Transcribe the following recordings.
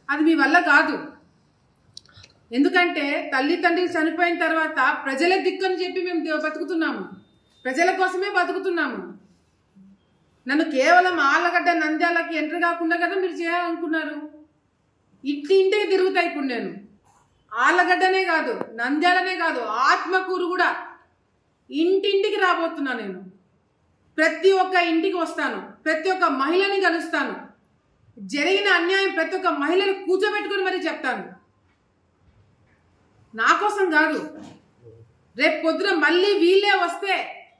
అది మీ వల్ల కాదు ఎందుకంటే తల్లి తండ్రి చనిపోయిన తర్వాత ప్రజల దిక్కు అని చెప్పి మేము దే- బతుకుతున్నాము ప్రజల కోసమే బతుకుతున్నాము నన్ను కేవలం ఆళ్ళగడ్డ నంద్యాలకి ఎంటర్ కాకుండా కదా మీరు చేయాలనుకున్నారు ఇంటి ఇంటికి తిరుగుతాయి ఇప్పుడు నేను ఆళ్ళగడ్డనే కాదు నంద్యాలనే కాదు ఆత్మకూరు కూడా ఇంటింటికి రాబోతున్నా నేను ప్రతి ఒక్క ఇంటికి వస్తాను ప్రతి ఒక్క మహిళని కలుస్తాను జరిగిన అన్యాయం ప్రతి ఒక్క మహిళని కూర్చోబెట్టుకుని మరీ చెప్తాను నా కోసం కాదు రేపు పొద్దున మళ్ళీ వీళ్ళే వస్తే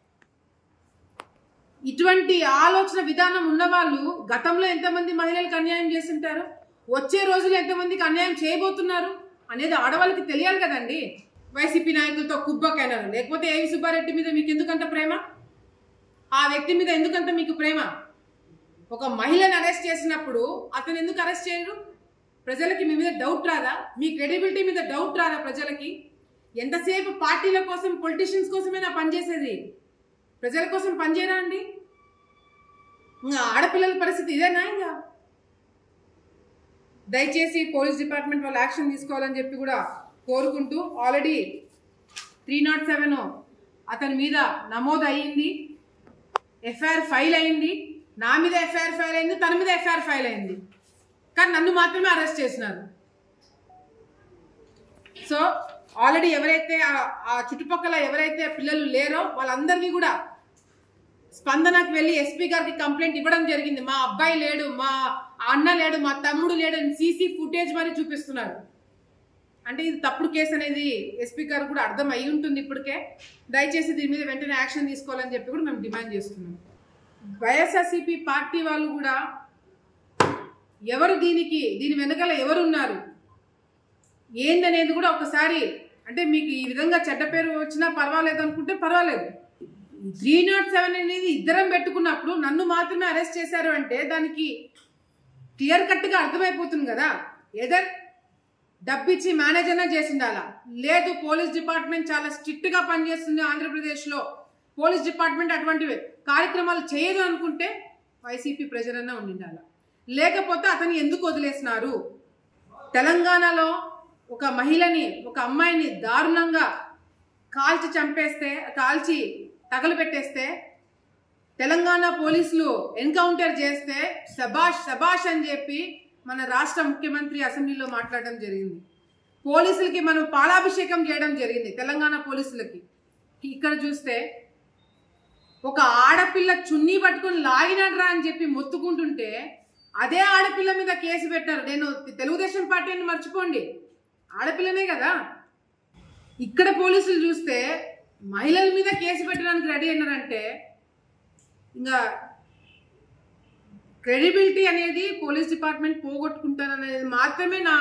ఇటువంటి ఆలోచన విధానం ఉన్నవాళ్ళు గతంలో ఎంతమంది మహిళలకు అన్యాయం చేస్తుంటారు వచ్చే రోజులు ఎంతమందికి అన్యాయం చేయబోతున్నారు అనేది ఆడవాళ్ళకి తెలియాలి కదండి వైసీపీ నాయకులతో కుబ్బకైనారు లేకపోతే ఏవి సుబ్బారెడ్డి మీద మీకు ఎందుకంత ప్రేమ ఆ వ్యక్తి మీద ఎందుకంత మీకు ప్రేమ ఒక మహిళను అరెస్ట్ చేసినప్పుడు అతను ఎందుకు అరెస్ట్ చేయరు ప్రజలకి మీ మీద డౌట్ రాదా మీ క్రెడిబిలిటీ మీద డౌట్ రాదా ప్రజలకి ఎంతసేపు పార్టీల కోసం పొలిటీషియన్స్ కోసమేనా పనిచేసేది ప్రజల కోసం పనిచేయరా అండి ఇంకా ఆడపిల్లల పరిస్థితి ఇదేనా ఇంకా దయచేసి పోలీస్ డిపార్ట్మెంట్ వాళ్ళు యాక్షన్ తీసుకోవాలని చెప్పి కూడా కోరుకుంటూ ఆల్రెడీ త్రీ నాట్ సెవెన్ అతని మీద నమోదు అయ్యింది ఎఫ్ఐఆర్ ఫైల్ అయింది నా మీద ఎఫ్ఐఆర్ ఫైల్ అయింది తన మీద ఎఫ్ఐఆర్ ఫైల్ అయింది కానీ నన్ను మాత్రమే అరెస్ట్ చేసినారు సో ఆల్రెడీ ఎవరైతే ఆ- ఆ చుట్టుపక్కల ఎవరైతే పిల్లలు లేరో వాళ్ళందరినీ కూడా స్పందనకు వెళ్ళి ఎస్పీ గారికి కంప్లైంట్ ఇవ్వడం జరిగింది మా అబ్బాయి లేడు మా అన్న లేడు మా తమ్ముడు లేడు అని సీసీ ఫుటేజ్ మరి చూపిస్తున్నారు అంటే ఇది తప్పుడు కేసు అనేది ఎస్పీ గారు కూడా అర్థం అయి ఉంటుంది ఇప్పటికే దయచేసి దీని మీద వెంటనే యాక్షన్ తీసుకోవాలని చెప్పి కూడా మేము డిమాండ్ చేస్తున్నాం వైఎస్ఆర్సీపీ పార్టీ వాళ్ళు కూడా ఎవరు దీనికి దీని వెనకాల ఎవరు ఉన్నారు ఏందనేది కూడా ఒకసారి అంటే మీకు ఈ విధంగా చెడ్డ పేరు వచ్చినా పర్వాలేదు అనుకుంటే పర్వాలేదు త్రీ నాట్ సెవెన్ అనేది ఇద్దరం పెట్టుకున్నప్పుడు నన్ను మాత్రమే అరెస్ట్ చేశారు అంటే దానికి క్లియర్ కట్గా అర్థమైపోతుంది కదా ఎదర్ డబ్బిచ్చి మేనేజర్నే చేసిండాలా లేదు పోలీస్ డిపార్ట్మెంట్ చాలా స్ట్రిక్ట్గా పనిచేస్తుంది ఆంధ్రప్రదేశ్లో పోలీస్ డిపార్ట్మెంట్ అటువంటి కార్యక్రమాలు చేయదు అనుకుంటే వైసీపీ ప్రజలన్నా ఉండిండాల లేకపోతే అతన్ని ఎందుకు వదిలేసినారు తెలంగాణలో ఒక మహిళని ఒక అమ్మాయిని దారుణంగా కాల్చి చంపేస్తే కాల్చి తగలబెట్టేస్తే తెలంగాణ పోలీసులు ఎన్కౌంటర్ చేస్తే సబాష్ సబాష్ అని చెప్పి మన రాష్ట్ర ముఖ్యమంత్రి అసెంబ్లీలో మాట్లాడడం జరిగింది పోలీసులకి మనం పాలాభిషేకం చేయడం జరిగింది తెలంగాణ పోలీసులకి ఇక్కడ చూస్తే ఒక ఆడపిల్ల చున్నీ పట్టుకొని లాగినట్రా అని చెప్పి మొత్తుకుంటుంటే అదే ఆడపిల్ల మీద కేసు పెట్టారు నేను తెలుగుదేశం పార్టీని మర్చిపోండి ఆడపిల్లనే కదా ఇక్కడ పోలీసులు చూస్తే మహిళల మీద కేసు పెట్టడానికి రెడీ అయినారంటే ఇంకా క్రెడిబిలిటీ అనేది పోలీస్ డిపార్ట్మెంట్ పోగొట్టుకుంటారనేది మాత్రమే నా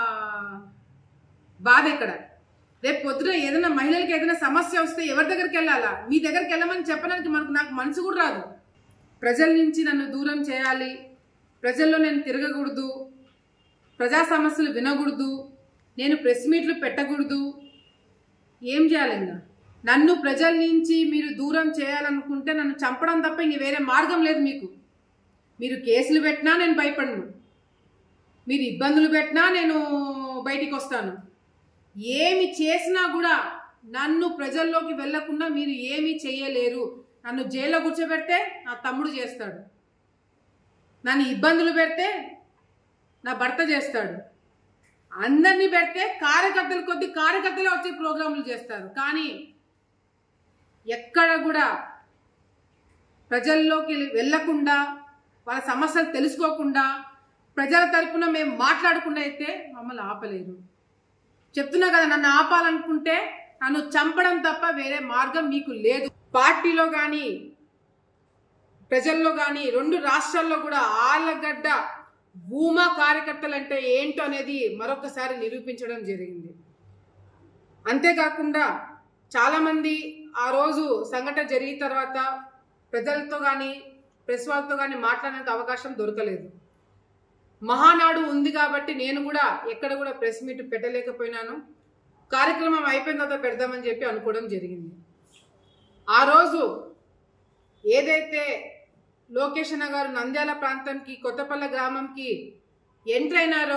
బాధ ఇక్కడ రేపు పొద్దున ఏదైనా మహిళలకి ఏదైనా సమస్య వస్తే ఎవరి దగ్గరికి వెళ్ళాలా మీ దగ్గరికి వెళ్ళమని చెప్పడానికి మనకు నాకు మనసు కూడా రాదు ప్రజల నుంచి నన్ను దూరం చేయాలి ప్రజల్లో నేను తిరగకూడదు ప్రజా సమస్యలు వినకూడదు నేను ప్రెస్ మీట్లు పెట్టకూడదు ఏం చేయాలి ఇంకా నన్ను ప్రజల నుంచి మీరు దూరం చేయాలనుకుంటే నన్ను చంపడం తప్ప ఇంక వేరే మార్గం లేదు మీకు మీరు కేసులు పెట్టినా నేను భయపడను మీరు ఇబ్బందులు పెట్టినా నేను బయటికి వస్తాను ఏమి చేసినా కూడా నన్ను ప్రజల్లోకి వెళ్లకుండా మీరు ఏమీ చేయలేరు నన్ను జైల్లో కూర్చోబెడితే నా తమ్ముడు చేస్తాడు నన్ను ఇబ్బందులు పెడితే నా భర్త చేస్తాడు అందరినీ పెడితే కార్యకర్తలు కొద్ది కార్యకర్తలే వచ్చి ప్రోగ్రాంలు చేస్తారు కానీ ఎక్కడ కూడా ప్రజల్లోకి వెళ్లకుండా వాళ్ళ సమస్యలు తెలుసుకోకుండా ప్రజల తరపున మేము మాట్లాడకుండా అయితే మమ్మల్ని ఆపలేరు చెప్తున్నా కదా నన్ను ఆపాలనుకుంటే నన్ను చంపడం తప్ప వేరే మార్గం మీకు లేదు పార్టీలో కానీ ప్రజల్లో కానీ రెండు రాష్ట్రాల్లో కూడా ఆళ్ళగడ్డ భూమా కార్యకర్తలు అంటే ఏంటో అనేది మరొకసారి నిరూపించడం జరిగింది అంతేకాకుండా చాలామంది ఆ రోజు సంఘటన జరిగిన తర్వాత ప్రజలతో కానీ ప్రెస్ వాళ్ళతో కానీ మాట్లాడడానికి అవకాశం దొరకలేదు మహానాడు ఉంది కాబట్టి నేను కూడా ఎక్కడ కూడా ప్రెస్ మీట్ పెట్టలేకపోయినాను కార్యక్రమం అయిపోయిన తర్వాత పెడదామని చెప్పి అనుకోవడం జరిగింది ఆ రోజు ఏదైతే లోకేష్ అన్న గారు నంద్యాల ప్రాంతంకి కొత్తపల్లె గ్రామంకి ఎంటర్ అయినారో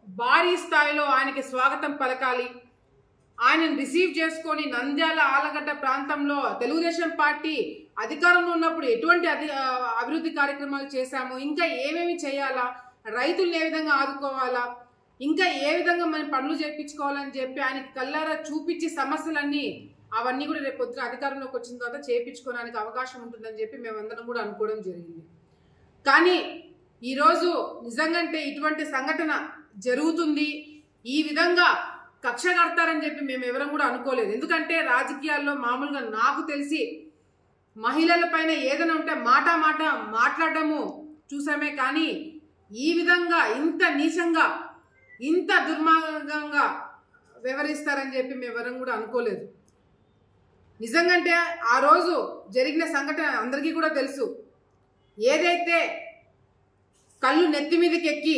భారీ స్థాయిలో ఆయనకి స్వాగతం పలకాలి ఆయనను రిసీవ్ చేసుకొని నంద్యాల ఆలగడ్డ ప్రాంతంలో తెలుగుదేశం పార్టీ అధికారంలో ఉన్నప్పుడు ఎటువంటి అధి ఆ, అభివృద్ధి కార్యక్రమాలు చేశాము ఇంకా ఏమేమి చేయాలా రైతుల్ని ఏ విధంగా ఆదుకోవాలా ఇంకా ఏ విధంగా మనం పనులు చేయించుకోవాలని చెప్పి ఆయనకి కల్లారా చూపించి సమస్యలన్నీ అవన్నీ కూడా రేపు పొద్దున అధికారంలోకి వచ్చిన తర్వాత చేయించుకోవడానికి అవకాశం ఉంటుందని చెప్పి మేమందరం కూడా అనుకోవడం జరిగింది కానీ ఈరోజు నిజంగంటే ఇటువంటి సంఘటన జరుగుతుంది ఈ విధంగా కక్ష కడతారని చెప్పి మేము ఎవరం కూడా అనుకోలేదు ఎందుకంటే రాజకీయాల్లో మామూలుగా నాకు తెలిసి మహిళల పైన ఏదైనా ఉంటే మాట మాట మాట్లాడడము చూసామే కానీ ఈ విధంగా ఇంత నీచంగా ఇంత దుర్మార్గంగా వ్యవహరిస్తారని చెప్పి మేము ఎవరం కూడా అనుకోలేదు నిజంగంటే ఆ రోజు జరిగిన సంఘటన అందరికీ కూడా తెలుసు ఏదైతే కళ్ళు నెత్తి మీదకి ఎక్కి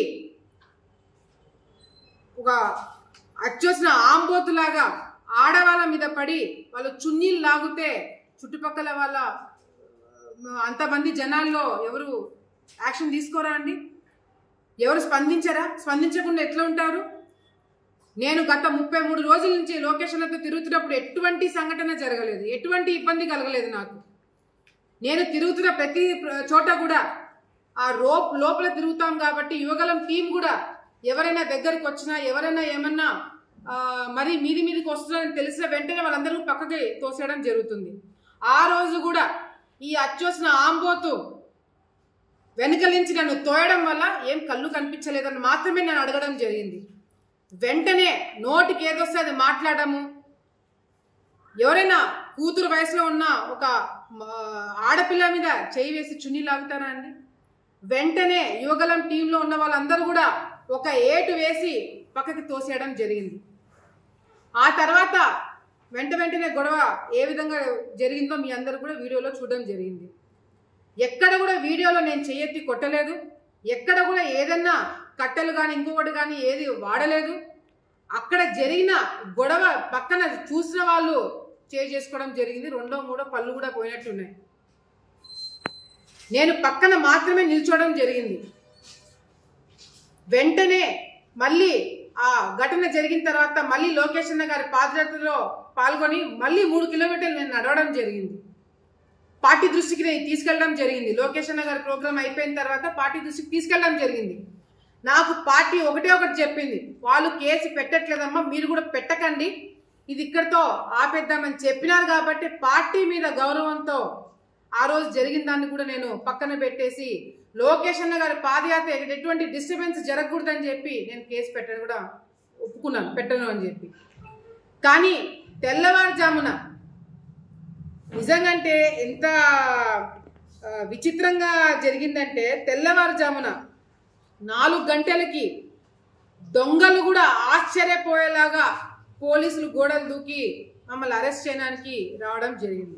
ఒక అచ్చొచ్చిన ఆంబోతులాగా ఆడవాళ్ళ మీద పడి వాళ్ళు చున్నీలు లాగితే చుట్టుపక్కల వాళ్ళ ఆ, అంతమంది జనాల్లో ఎవరు యాక్షన్ తీసుకోరా అండి ఎవరు స్పందించరా స్పందించకుండా ఎట్లా ఉంటారు నేను గత ముప్పై మూడు రోజుల నుంచి లొకేషన్లతో తిరుగుతున్నప్పుడు ఎటువంటి సంఘటన జరగలేదు ఎటువంటి ఇబ్బంది కలగలేదు నాకు నేను తిరుగుతున్న ప్రతి ప్ర- చోట కూడా ఆ రోప్ లోపల తిరుగుతాం కాబట్టి యువగలం టీం కూడా ఎవరైనా దగ్గరికి వచ్చినా ఎవరైనా ఏమన్నా ఆ, మరి మీది మీదికి వస్తున్నారని తెలిసిన వెంటనే వాళ్ళందరూ పక్కకి తోసేయడం జరుగుతుంది ఆ రోజు కూడా ఈ అచ్చోసిన ఆంబోతు వెనుక నుంచి నన్ను తోయడం వల్ల ఏం కళ్ళు కనిపించలేదని మాత్రమే నేను అడగడం జరిగింది వెంటనే నోటికి ఏదొస్తే అది మాట్లాడము ఎవరైనా కూతురు వయసులో ఉన్న ఒక మ, ఆడపిల్ల మీద చేయి వేసి చున్నీ లాగుతారా అండి వెంటనే యువగలం టీంలో ఉన్న వాళ్ళందరూ కూడా ఒక ఏటు వేసి పక్కకి తోసేయడం జరిగింది ఆ తర్వాత వెంట వెంటనే గొడవ ఏ విధంగా జరిగిందో మీ అందరూ కూడా వీడియోలో చూడడం జరిగింది ఎక్కడ కూడా వీడియోలో నేను చెయ్యెత్తి కొట్టలేదు ఎక్కడ కూడా ఏదన్నా కట్టెలు కానీ ఇంకొకటి కానీ ఏది వాడలేదు అక్కడ జరిగిన గొడవ పక్కన చూసిన వాళ్ళు చేయి చేసుకోవడం జరిగింది రెండో మూడో పళ్ళు కూడా పోయినట్టున్నాయి నేను పక్కన మాత్రమే నిల్చోవడం జరిగింది వెంటనే మళ్ళీ ఆ ఘటన జరిగిన తర్వాత మళ్ళీ లోకేష్ అన్న గారి పాదయాత్రలో పాల్గొని మళ్ళీ మూడు కిలోమీటర్లు నేను నడవడం జరిగింది పార్టీ దృష్టికి నేను తీసుకెళ్ళడం జరిగింది లోకేష్ అన్న గారి ప్రోగ్రామ్ అయిపోయిన తర్వాత పార్టీ దృష్టికి తీసుకెళ్ళడం జరిగింది నాకు పార్టీ ఒకటే ఒకటి చెప్పింది వాళ్ళు కేసు పెట్టట్లేదమ్మా మీరు కూడా పెట్టకండి ఇది ఇక్కడితో ఆపేద్దామని చెప్పినారు కాబట్టి పార్టీ మీద గౌరవంతో ఆ రోజు జరిగిన దాన్ని కూడా నేను పక్కన పెట్టేసి లోకేష్ అన్న గారి పాదయాత్ర ఎటువంటి డిస్టర్బెన్స్ జరగకూడదని చెప్పి నేను కేసు పెట్టను కూడా ఒప్పుకున్నాను పెట్టను అని చెప్పి కానీ తెల్లవారుజామున నిజంగంటే ఎంత ఆ, విచిత్రంగా జరిగిందంటే తెల్లవారుజామున నాలుగు గంటలకి దొంగలు కూడా ఆశ్చర్యపోయేలాగా పోలీసులు గోడలు దూకి మమ్మల్ని అరెస్ట్ చేయడానికి రావడం జరిగింది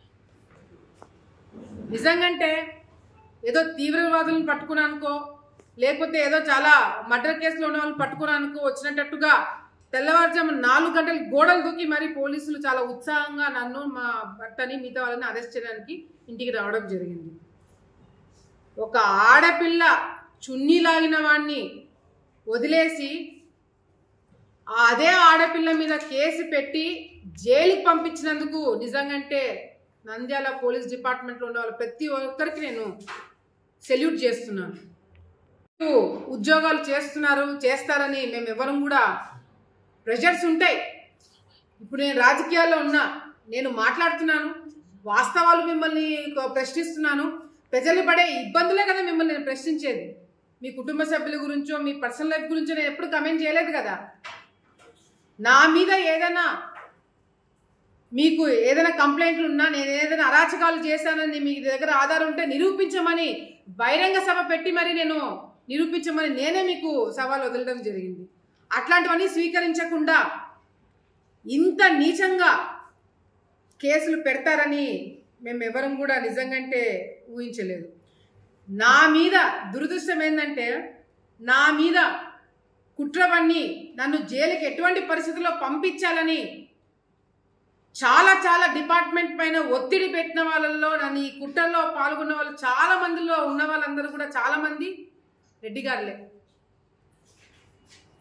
నిజంగంటే ఏదో తీవ్రవాదులను పట్టుకున్నానుకో లేకపోతే ఏదో చాలా మర్డర్ కేసులో ఉన్న వాళ్ళని పట్టుకున్నానుకో వచ్చినట్టుగా తెల్లవారుజాము నాలుగు గంటలు గోడలు దూకి మరి పోలీసులు చాలా ఉత్సాహంగా నన్ను మా భర్తని మిగతా వాళ్ళని అరెస్ట్ చేయడానికి ఇంటికి రావడం జరిగింది ఒక ఆడపిల్ల చున్నీ లాగిన వాడిని వదిలేసి ఆ అదే ఆడపిల్ల మీద కేసు పెట్టి జైలుకి పంపించినందుకు నిజంగంటే నంద్యాల పోలీస్ డిపార్ట్మెంట్లో ఉన్న వాళ్ళ ప్రతి ఒక్కరికి నేను సెల్యూట్ చేస్తున్నాను ఉద్యోగాలు చేస్తున్నారు చేస్తారని మేము ఎవరం కూడా ప్రెషర్స్ ఉంటాయి ఇప్పుడు నేను రాజకీయాల్లో ఉన్నా నేను మాట్లాడుతున్నాను వాస్తవాలు మిమ్మల్ని కొ- ప్రశ్నిస్తున్నాను ప్రజలు పడే ఇబ్బందులే కదా మిమ్మల్ని నేను ప్రశ్నించేది మీ కుటుంబ సభ్యుల గురించో మీ పర్సనల్ లైఫ్ గురించో నేను ఎప్పుడు కమెంట్ చేయలేదు కదా నా మీద ఏదైనా మీకు ఏదైనా కంప్లైంట్లు ఉన్నా నేను ఏదైనా అరాచకాలు చేశానని మీ దగ్గర ఆధారం ఉంటే నిరూపించమని బహిరంగ సభ పెట్టి మరి నేను నిరూపించమని నేనే మీకు సవాల్ వదలడం జరిగింది అట్లాంటివన్నీ స్వీకరించకుండా ఇంత నీచంగా కేసులు పెడతారని మేము ఎవరం కూడా నిజంగంటే ఊహించలేదు నా మీద దురదృష్టం ఏంటంటే నా మీద కుట్రవన్నీ నన్ను జైలుకి ఎటువంటి పరిస్థితుల్లో పంపించాలని చాలా చాలా డిపార్ట్మెంట్ పైన ఒత్తిడి పెట్టిన వాళ్ళల్లో నన్ను ఈ కుట్రల్లో పాల్గొన్న వాళ్ళు చాలా మందిలో ఉన్న వాళ్ళందరూ కూడా చాలా మంది రెడ్డి గారులే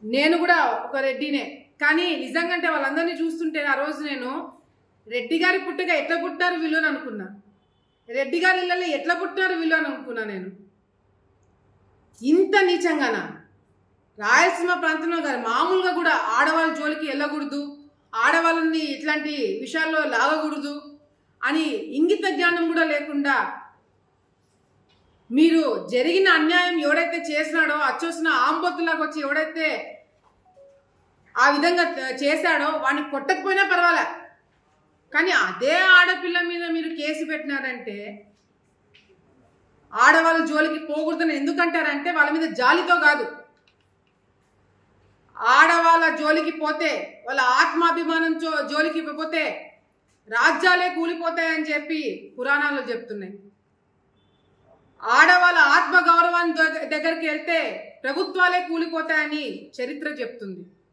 నేను కూడా ఒక రెడ్డినే కానీ నిజంగా అంటే వాళ్ళందరినీ చూస్తుంటే ఆ రోజు నేను రెడ్డి గారి పుట్టుక ఎట్లా పుట్టారు వీళ్ళు అని అనుకున్నా రెడ్డి గారి ఇళ్ళలో ఎట్లా పుట్టారు వీళ్ళు అని అనుకున్నా నేను ఇంత నీచంగానా రాయలసీమ ప్రాంతంలో కాదు మామూలుగా కూడా ఆడవాళ్ళ జోలికి వెళ్ళకూడదు ఆడవాళ్ళని ఇట్లాంటి విషయాల్లో లాగకూడదు అని ఇంగిత జ్ఞానం కూడా లేకుండా మీరు జరిగిన అన్యాయం ఎవడైతే చేసినాడో అచ్చొసిన ఆంబొత్తులాగా వచ్చి ఎవడైతే ఆ విధంగా చేశాడో వాడిని కొట్టకపోయినా పర్వాలే కానీ అదే ఆడపిల్ల మీద మీరు కేసు పెట్టినారంటే ఆడవాళ్ళ జోలికి పోకూడదని ఎందుకంటారంటే వాళ్ళ మీద జాలితో కాదు ఆడవాళ్ళ జోలికి పోతే వాళ్ళ ఆత్మాభిమానం జో జోలికి పోతే రాజ్యాలే కూలిపోతాయని చెప్పి పురాణాలు చెప్తున్నాయి ఆడవాళ్ళ ఆత్మ గౌరవాన్ని దగ్గరికి వెళ్తే ప్రభుత్వాలే కూలిపోతాయని చరిత్ర చెప్తుంది